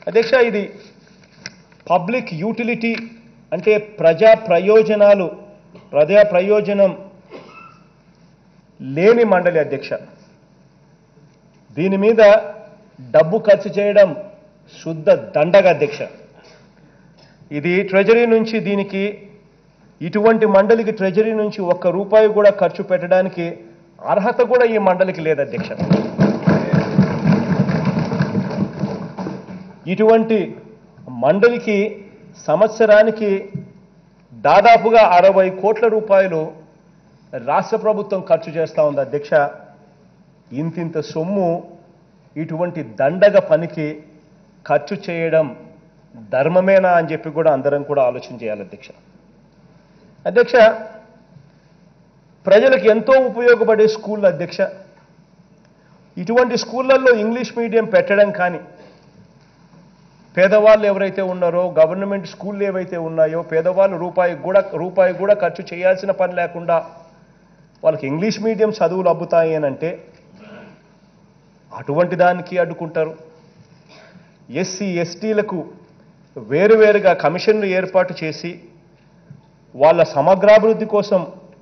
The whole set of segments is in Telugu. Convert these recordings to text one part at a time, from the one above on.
అధ్యక్ష ఇది పబ్లిక్ యూటిలిటీ అంటే ప్రజా ప్రయోజనాలు ప్రజా ప్రయోజనం లేని మండలి అధ్యక్ష దీని మీద డబ్బు ఖర్చు చేయడం శుద్ధ దండగ అధ్యక్ష ఇది ట్రెజరీ నుంచి దీనికి ఇటువంటి మండలికి ట్రెజరీ నుంచి ఒక్క రూపాయి కూడా ఖర్చు పెట్టడానికి అర్హత కూడా ఈ మండలికి లేదు అధ్యక్ష ఇటువంటి మండలికి సంవత్సరానికి దాదాపుగా అరవై కోట్ల రూపాయలు రాష్ట్ర ప్రభుత్వం ఖర్చు చేస్తూ ఉంది అధ్యక్ష ఇంతింత సొమ్ము ఇటువంటి దండగ పనికి ఖర్చు చేయడం ధర్మమేనా అని చెప్పి కూడా అందరం కూడా ఆలోచన చేయాలి అధ్యక్ష అధ్యక్ష ప్రజలకు ఎంతో ఉపయోగపడే స్కూల్ అధ్యక్ష ఇటువంటి స్కూళ్ళల్లో ఇంగ్లీష్ మీడియం పెట్టడం కానీ పేదవాళ్ళు ఎవరైతే ఉన్నారో గవర్నమెంట్ స్కూళ్ళు ఏవైతే ఉన్నాయో పేదవాళ్ళు రూపాయి కూడా రూపాయి కూడా ఖర్చు చేయాల్సిన పని లేకుండా వాళ్ళకి ఇంగ్లీష్ మీడియం చదువులు అబ్బుతాయి అని అంటే అటువంటి దానికి అడ్డుకుంటారు ఎస్సీ ఎస్టీలకు వేరువేరుగా కమిషన్లు ఏర్పాటు చేసి వాళ్ళ సమగ్రాభివృద్ధి కోసం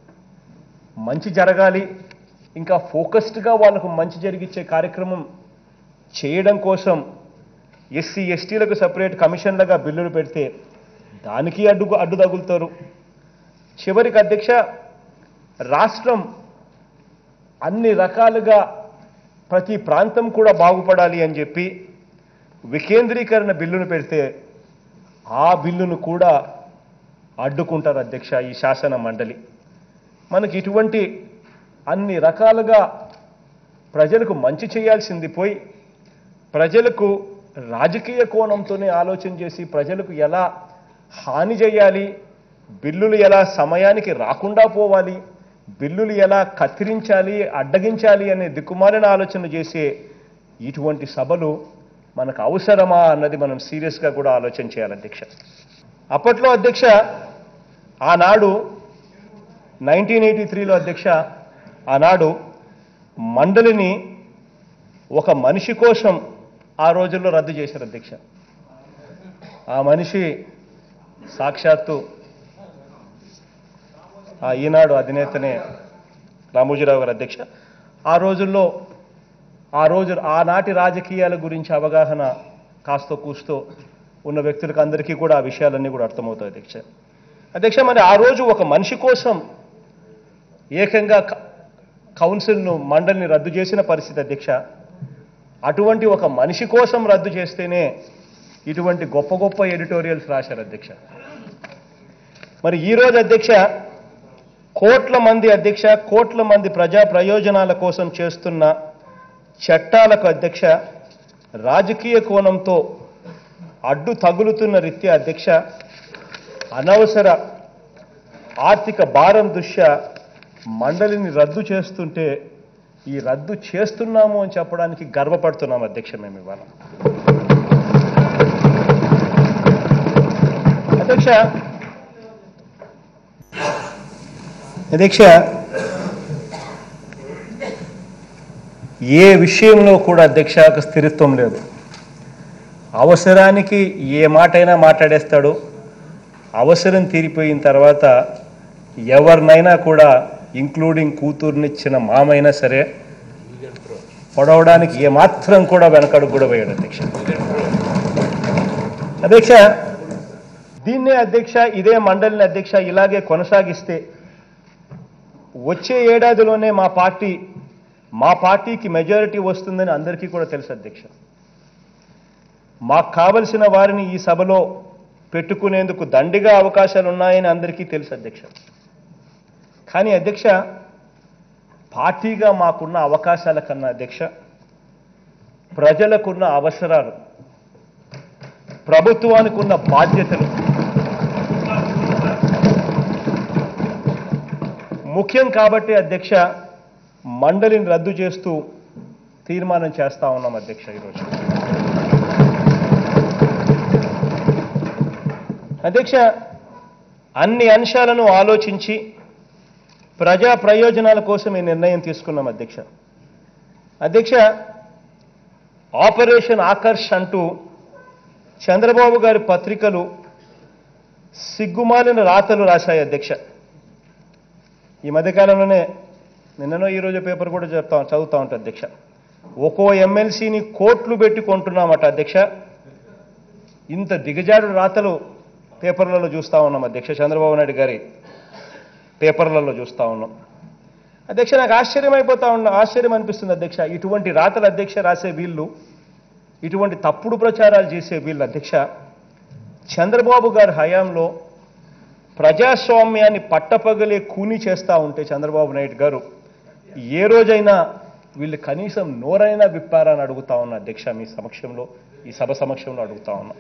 మంచి జరగాలి ఇంకా ఫోకస్డ్గా వాళ్ళకు మంచి జరిగించే కార్యక్రమం చేయడం కోసం ఎస్సీ ఎస్టీలకు సపరేట్ కమిషన్లుగా బిల్లులు పెడితే దానికి అడ్డు అడ్డు తగులుతారు చివరికి అధ్యక్ష రాష్ట్రం అన్ని రకాలుగా ప్రతి ప్రాంతం కూడా బాగుపడాలి అని చెప్పి వికేంద్రీకరణ బిల్లును పెడితే ఆ బిల్లును కూడా అడ్డుకుంటారు అధ్యక్ష ఈ శాసన మండలి మనకి ఇటువంటి అన్ని రకాలుగా ప్రజలకు మంచి చేయాల్సింది పోయి ప్రజలకు రాజకీయ కోణంతోనే ఆలోచన చేసి ప్రజలకు ఎలా హాని చేయాలి బిల్లులు ఎలా సమయానికి రాకుండా పోవాలి బిల్లులు ఎలా కత్తిరించాలి అడ్డగించాలి అనే దిక్కుమాలిన ఆలోచన చేసే ఇటువంటి సభలు మనకు అవసరమా అన్నది మనం సీరియస్గా కూడా ఆలోచన చేయాలి అధ్యక్ష అప్పట్లో అధ్యక్ష ఆనాడు నైన్టీన్ ఎయిటీ త్రీలో అధ్యక్ష ఆనాడు మండలిని ఒక మనిషి కోసం ఆ రోజుల్లో రద్దు చేశారు అధ్యక్ష ఆ మనిషి సాక్షాత్తు ఆ ఈనాడు అధినేతనే రామోజీరావు గారు అధ్యక్ష ఆ రోజుల్లో ఆ రోజు ఆనాటి రాజకీయాల గురించి అవగాహన కాస్తో కూస్తో ఉన్న వ్యక్తులకు అందరికీ కూడా ఆ విషయాలన్నీ కూడా అర్థమవుతాయి అధ్యక్ష అధ్యక్ష మరి ఆ రోజు ఒక మనిషి కోసం ఏకంగా క- కౌన్సిల్ను మండలిని రద్దు చేసిన పరిస్థితి అధ్యక్ష అటువంటి ఒక మనిషి కోసం రద్దు చేస్తేనే ఇటువంటి గొప్ప గొప్ప ఎడిటోరియల్స్ రాశారు అధ్యక్ష మరి ఈరోజు అధ్యక్ష కోట్ల మంది అధ్యక్ష కోట్ల మంది ప్రజా ప్రయోజనాల కోసం చేస్తున్న చట్టాలకు అధ్యక్ష రాజకీయ కోణంతో అడ్డు తగులుతున్న రీత్యా అధ్యక్ష అనవసర ఆర్థిక భారం దృష్ట్యా మండలిని రద్దు చేస్తుంటే ఈ రద్దు చేస్తున్నాము అని చెప్పడానికి గర్వపడుతున్నాం అధ్యక్ష మేము ఇవాళ అధ్యక్ష అధ్యక్ష ఏ విషయంలో కూడా అధ్యక్ష ఒక స్థిరత్వం లేదు అవసరానికి ఏ మాటైనా మాట్లాడేస్తాడు అవసరం తీరిపోయిన తర్వాత ఎవరినైనా కూడా ఇంక్లూడింగ్ కూతుర్నిచ్చిన మామైనా సరే పొడవడానికి ఏమాత్రం కూడా వెనకడుగు కూడా వేయడు అధ్యక్ష అధ్యక్ష దీన్నే అధ్యక్ష ఇదే మండలిని అధ్యక్ష ఇలాగే కొనసాగిస్తే వచ్చే ఏడాదిలోనే మా పార్టీ మా పార్టీకి మెజారిటీ వస్తుందని అందరికీ కూడా తెలుసు అధ్యక్ష మాకు కావలసిన వారిని ఈ సభలో పెట్టుకునేందుకు దండిగా అవకాశాలు ఉన్నాయని అందరికీ తెలుసు అధ్యక్ష కానీ అధ్యక్ష పార్టీగా మాకున్న అవకాశాల కన్నా అధ్యక్ష ప్రజలకున్న అవసరాలు ప్రభుత్వానికి ఉన్న బాధ్యతలు ముఖ్యం కాబట్టి అధ్యక్ష మండలిని రద్దు చేస్తూ తీర్మానం చేస్తా ఉన్నాం అధ్యక్ష ఈరోజు అధ్యక్ష అన్ని అంశాలను ఆలోచించి ప్రజా ప్రయోజనాల కోసం ఈ నిర్ణయం తీసుకున్నాం అధ్యక్ష అధ్యక్ష ఆపరేషన్ ఆకర్ష్ అంటూ చంద్రబాబు గారి పత్రికలు సిగ్గుమాలిన రాతలు రాశాయి అధ్యక్ష ఈ మధ్యకాలంలోనే నిన్ననో ఈరోజు పేపర్ కూడా చెప్తా చదువుతా ఉంటా అధ్యక్ష ఒక్కో ఎమ్మెల్సీని కోట్లు పెట్టి కొంటున్నామట అధ్యక్ష ఇంత దిగజాడు రాతలు పేపర్లలో చూస్తా ఉన్నాం అధ్యక్ష చంద్రబాబు నాయుడు గారి పేపర్లలో చూస్తా ఉన్నాం అధ్యక్ష నాకు ఆశ్చర్యం అయిపోతా ఉన్న ఆశ్చర్యం అనిపిస్తుంది అధ్యక్ష ఇటువంటి రాతలు అధ్యక్ష రాసే వీళ్ళు ఇటువంటి తప్పుడు ప్రచారాలు చేసే వీళ్ళు అధ్యక్ష చంద్రబాబు గారి హయాంలో ప్రజాస్వామ్యాన్ని పట్టపగలే కూని చేస్తూ ఉంటే చంద్రబాబు నాయుడు గారు ఏ రోజైనా వీళ్ళు కనీసం నోరైనా విప్పారా అని అడుగుతా ఉన్నా అధ్యక్ష మీ సమక్షంలో ఈ సభ సమక్షంలో అడుగుతా ఉన్నా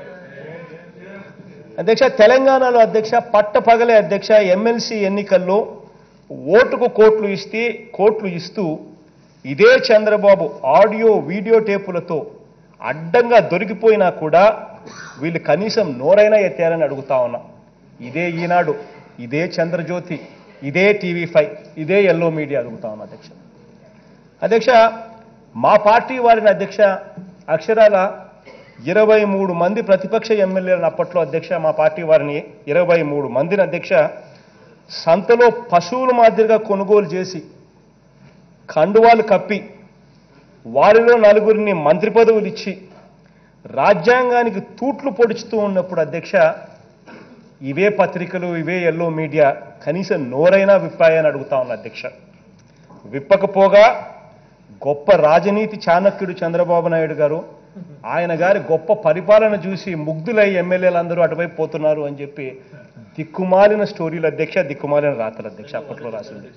అధ్యక్ష తెలంగాణలో అధ్యక్ష పట్టపగలే అధ్యక్ష ఎమ్మెల్సీ ఎన్నికల్లో ఓటుకు కోట్లు ఇస్తే కోట్లు ఇస్తూ ఇదే చంద్రబాబు ఆడియో వీడియో టేపులతో అడ్డంగా దొరికిపోయినా కూడా వీళ్ళు కనీసం నోరైనా ఎత్తారని అడుగుతా ఉన్నా ఇదే ఈనాడు ఇదే చంద్రజ్యోతి ఇదే టీవీ ఫైవ్ ఇదే ఎల్లో మీడియా అడుగుతా ఉన్నా అధ్యక్ష అధ్యక్ష మా పార్టీ వారిని అధ్యక్ష అక్షరాల ఇరవై మూడు మంది ప్రతిపక్ష ఎమ్మెల్యేలను అప్పట్లో అధ్యక్ష మా పార్టీ వారిని ఇరవై మూడు మందిని అధ్యక్ష సంతలో పశువుల మాదిరిగా కొనుగోలు చేసి కండువాలు కప్పి వారిలో నలుగురిని మంత్రి పదవులు ఇచ్చి రాజ్యాంగానికి తూట్లు పొడుచుతూ ఉన్నప్పుడు అధ్యక్ష ఇవే పత్రికలు ఇవే ఎల్లో మీడియా కనీసం నోరైనా విప్పాయని అడుగుతా ఉన్నా అధ్యక్ష విప్పకపోగా గొప్ప రాజనీతి చాణక్యుడు చంద్రబాబు నాయుడు గారు ఆయన గారి గొప్ప పరిపాలన చూసి ముగ్ధులై ఎమ్మెల్యేలందరూ అటువైపు పోతున్నారు అని చెప్పి దిక్కుమాలిన స్టోరీలు అధ్యక్ష దిక్కుమాలిన రాతలు అధ్యక్ష అప్పట్లో రాసింది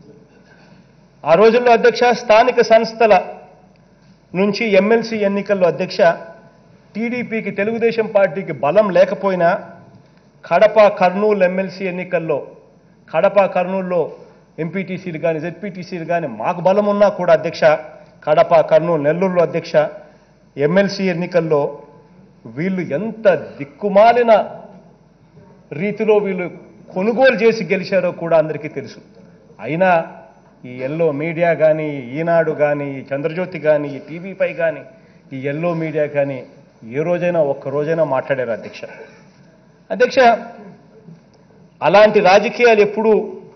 ఆ రోజుల్లో అధ్యక్ష స్థానిక సంస్థల నుంచి ఎమ్మెల్సీ ఎన్నికల్లో అధ్యక్ష టీడీపీకి తెలుగుదేశం పార్టీకి బలం లేకపోయినా కడప కర్నూలు ఎమ్మెల్సీ ఎన్నికల్లో కడప కర్నూలులో ఎంపీటీసీలు కానీ జెడ్పీటీసీలు కానీ మాకు బలం ఉన్నా కూడా అధ్యక్ష కడప కర్నూలు నెల్లూరులో అధ్యక్ష ఎమ్మెల్సీ ఎన్నికల్లో వీళ్ళు ఎంత దిక్కుమాలిన రీతిలో వీళ్ళు కొనుగోలు చేసి గెలిచారో కూడా అందరికీ తెలుసు అయినా ఈ ఎల్లో మీడియా కానీ ఈనాడు కానీ ఈ చంద్రజ్యోతి కానీ ఈ టీవీపై కానీ ఈ ఎల్లో మీడియా కానీ ఏ రోజైనా ఒక్క రోజైనా మాట్లాడారు అధ్యక్ష అధ్యక్ష అలాంటి రాజకీయాలు ఎప్పుడూ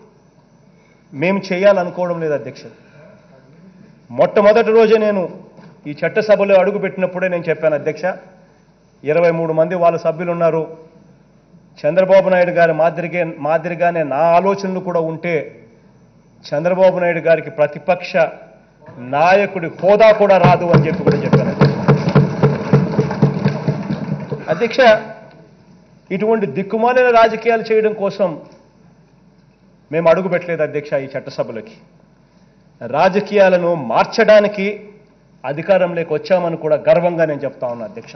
మేము చేయాలనుకోవడం లేదు అధ్యక్ష మొట్టమొదటి రోజే నేను ఈ చట్టసభలో అడుగు పెట్టినప్పుడే నేను చెప్పాను అధ్యక్ష ఇరవై మూడు మంది వాళ్ళ సభ్యులు ఉన్నారు చంద్రబాబు నాయుడు గారి మాదిరిగే మాదిరిగానే నా ఆలోచనలు కూడా ఉంటే చంద్రబాబు నాయుడు గారికి ప్రతిపక్ష నాయకుడి హోదా కూడా రాదు అని చెప్పి కూడా చెప్పాను అధ్యక్ష ఇటువంటి దిక్కుమాలిన రాజకీయాలు చేయడం కోసం మేము అడుగు పెట్టలేదు అధ్యక్ష ఈ చట్టసభలకి రాజకీయాలను మార్చడానికి అధికారంలోకి వచ్చామని కూడా గర్వంగా నేను చెప్తా ఉన్నా అధ్యక్ష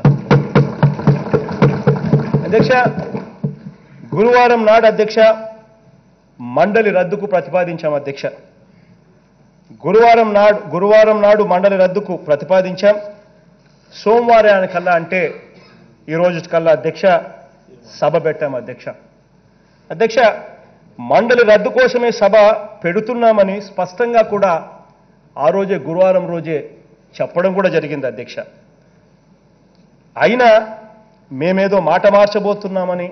అధ్యక్ష గురువారం నాడు అధ్యక్ష మండలి రద్దుకు ప్రతిపాదించాం అధ్యక్ష గురువారం నాడు గురువారం నాడు మండలి రద్దుకు ప్రతిపాదించాం సోమవారానికల్లా అంటే ఈ రోజు కల్లా అధ్యక్ష సభ పెట్టాం అధ్యక్ష అధ్యక్ష మండలి రద్దు కోసమే సభ పెడుతున్నామని స్పష్టంగా కూడా ఆ రోజే గురువారం రోజే చెప్పడం కూడా జరిగింది అధ్యక్ష అయినా మేమేదో మాట మార్చబోతున్నామని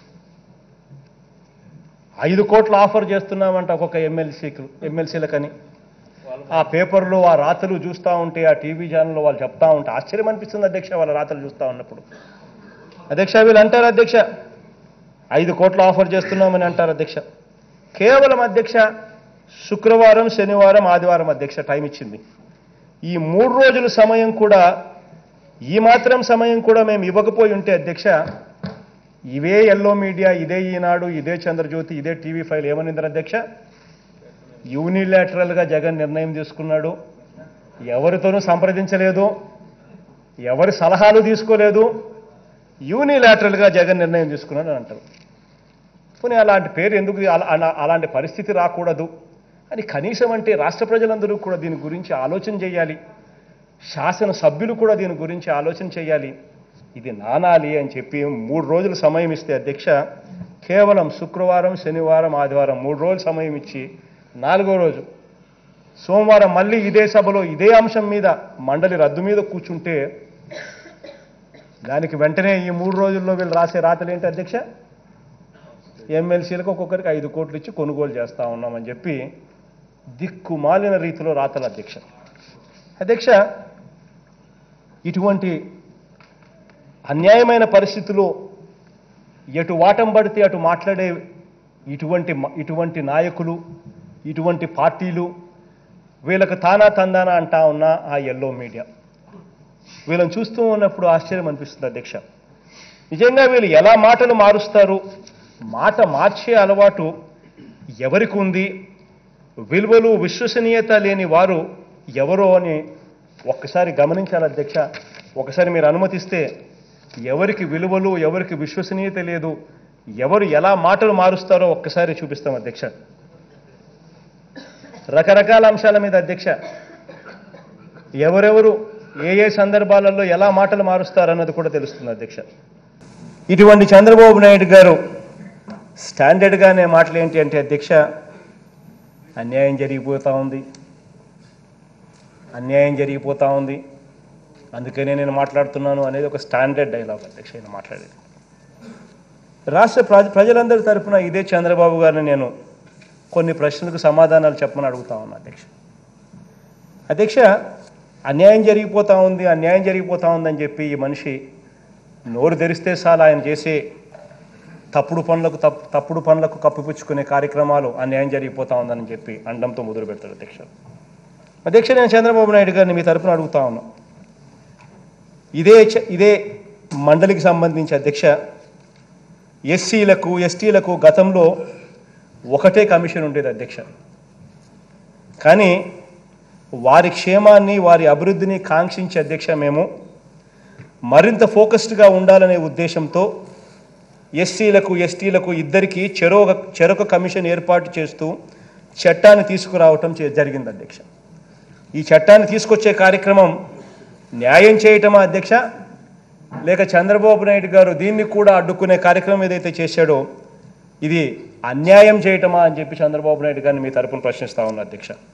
ఐదు కోట్ల ఆఫర్ చేస్తున్నామంట ఒక్కొక్క ఎమ్మెల్సీకి ఎమ్మెల్సీలకని ఆ పేపర్లో ఆ రాతలు చూస్తూ ఉంటే ఆ టీవీ ఛానల్లో వాళ్ళు చెప్తా ఉంటే ఆశ్చర్యం అనిపిస్తుంది అధ్యక్ష వాళ్ళ రాతలు చూస్తూ ఉన్నప్పుడు అధ్యక్ష వీళ్ళు అంటారు అధ్యక్ష ఐదు కోట్ల ఆఫర్ చేస్తున్నామని అంటారు అధ్యక్ష కేవలం అధ్యక్ష శుక్రవారం శనివారం ఆదివారం అధ్యక్ష టైం ఇచ్చింది ఈ మూడు రోజుల సమయం కూడా ఈ మాత్రం సమయం కూడా మేము ఇవ్వకపోయి ఉంటే అధ్యక్ష ఇవే ఎల్లో మీడియా ఇదే ఈనాడు ఇదే చంద్రజ్యోతి ఇదే టీవీ ఫైల్ ఏమనిందని అధ్యక్ష యూనిలాటరల్గా జగన్ నిర్ణయం తీసుకున్నాడు ఎవరితోనూ సంప్రదించలేదు ఎవరి సలహాలు తీసుకోలేదు యూనిలాటరల్గా జగన్ నిర్ణయం తీసుకున్నాడు అని అంటారు పోనీ అలాంటి పేరు ఎందుకు అలా- అలా- అలాంటి పరిస్థితి రాకూడదు అని కనీసం అంటే రాష్ట్ర ప్రజలందరూ కూడా దీని గురించి ఆలోచన చేయాలి శాసన సభ్యులు కూడా దీని గురించి ఆలోచన చేయాలి ఇది నానాలి అని చెప్పి మూడు రోజులు సమయం ఇస్తే అధ్యక్ష కేవలం శుక్రవారం శనివారం ఆదివారం మూడు రోజులు సమయం ఇచ్చి నాలుగో రోజు సోమవారం మళ్ళీ ఇదే సభలో ఇదే అంశం మీద మండలి రద్దు మీద కూర్చుంటే దానికి వెంటనే ఈ మూడు రోజుల్లో వీళ్ళు రాసే రాతలు ఏంటి అధ్యక్ష ఎమ్మెల్సీలకు ఒక్కొక్కరికి ఐదు కోట్లు ఇచ్చి కొనుగోలు చేస్తా ఉన్నామని చెప్పి దిక్కుమాలిన రీతిలో రాతలు అధ్యక్ష అధ్యక్ష ఇటువంటి అన్యాయమైన పరిస్థితుల్లో ఎటు వాటం పడితే అటు మాట్లాడే ఇటువంటి మ- ఇటువంటి నాయకులు ఇటువంటి పార్టీలు వీళ్ళకు తానా తందానా అంటా ఉన్న ఆ ఎల్లో మీడియా వీళ్ళని చూస్తూ ఉన్నప్పుడు ఆశ్చర్యం అనిపిస్తుంది అధ్యక్ష నిజంగా వీళ్ళు ఎలా మాటలు మారుస్తారు మాట మార్చే అలవాటు ఎవరికి ఉంది విలువలు విశ్వసనీయత లేని వారు ఎవరో అని ఒక్కసారి గమనించాలి అధ్యక్ష ఒకసారి మీరు అనుమతిస్తే ఎవరికి విలువలు ఎవరికి విశ్వసనీయత లేదు ఎవరు ఎలా మాటలు మారుస్తారో ఒక్కసారి చూపిస్తాం అధ్యక్ష రకరకాల అంశాల మీద అధ్యక్ష ఎవరెవరు ఏ ఏ సందర్భాలలో ఎలా మాటలు మారుస్తారన్నది కూడా తెలుస్తుంది అధ్యక్ష ఇటువంటి చంద్రబాబు నాయుడు గారు స్టాండర్డ్గానే మాటలు ఏంటి అంటే అధ్యక్ష అన్యాయం జరిగిపోతూ ఉంది అన్యాయం జరిగిపోతూ ఉంది అందుకనే నేను మాట్లాడుతున్నాను అనేది ఒక స్టాండర్డ్ డైలాగ్ అధ్యక్ష ఆయన మాట్లాడేది రాష్ట్ర ప్రజ ప్రజలందరి తరఫున ఇదే చంద్రబాబు గారిని నేను కొన్ని ప్రశ్నలకు సమాధానాలు చెప్పమని అడుగుతా ఉన్నా అధ్యక్ష అధ్యక్ష అన్యాయం జరిగిపోతా ఉంది అన్యాయం జరిగిపోతా ఉందని చెప్పి ఈ మనిషి నోరు తెరిస్తే చాలు ఆయన చేసే తప్పుడు పనులకు తప్- తప్పుడు పనులకు కప్పిపుచ్చుకునే కార్యక్రమాలు అన్యాయం జరిగిపోతా ఉందని చెప్పి అండంతో మొదలు పెడతాడు అధ్యక్ష అధ్యక్ష నేను చంద్రబాబు నాయుడు గారిని మీ తరఫున అడుగుతా ఉన్నా ఇదే చ- ఇదే మండలికి సంబంధించి అధ్యక్ష ఎస్సీలకు ఎస్టీలకు గతంలో ఒకటే కమిషన్ ఉండేది అధ్యక్ష కానీ వారి క్షేమాన్ని వారి అభివృద్ధిని కాంక్షించే అధ్యక్ష మేము మరింత ఫోకస్డ్గా ఉండాలనే ఉద్దేశంతో ఎస్సీలకు ఎస్టీలకు ఇద్దరికి చెరొక చెరొక కమిషన్ ఏర్పాటు చేస్తూ చట్టాన్ని తీసుకురావటం చే- జరిగింది అధ్యక్ష ఈ చట్టాన్ని తీసుకొచ్చే కార్యక్రమం న్యాయం చేయటమా అధ్యక్ష లేక చంద్రబాబు నాయుడు గారు దీన్ని కూడా అడ్డుకునే కార్యక్రమం ఏదైతే చేశాడో ఇది అన్యాయం చేయటమా అని చెప్పి చంద్రబాబు నాయుడు గారిని మీ తరపున ప్రశ్నిస్తా ఉన్నా అధ్యక్ష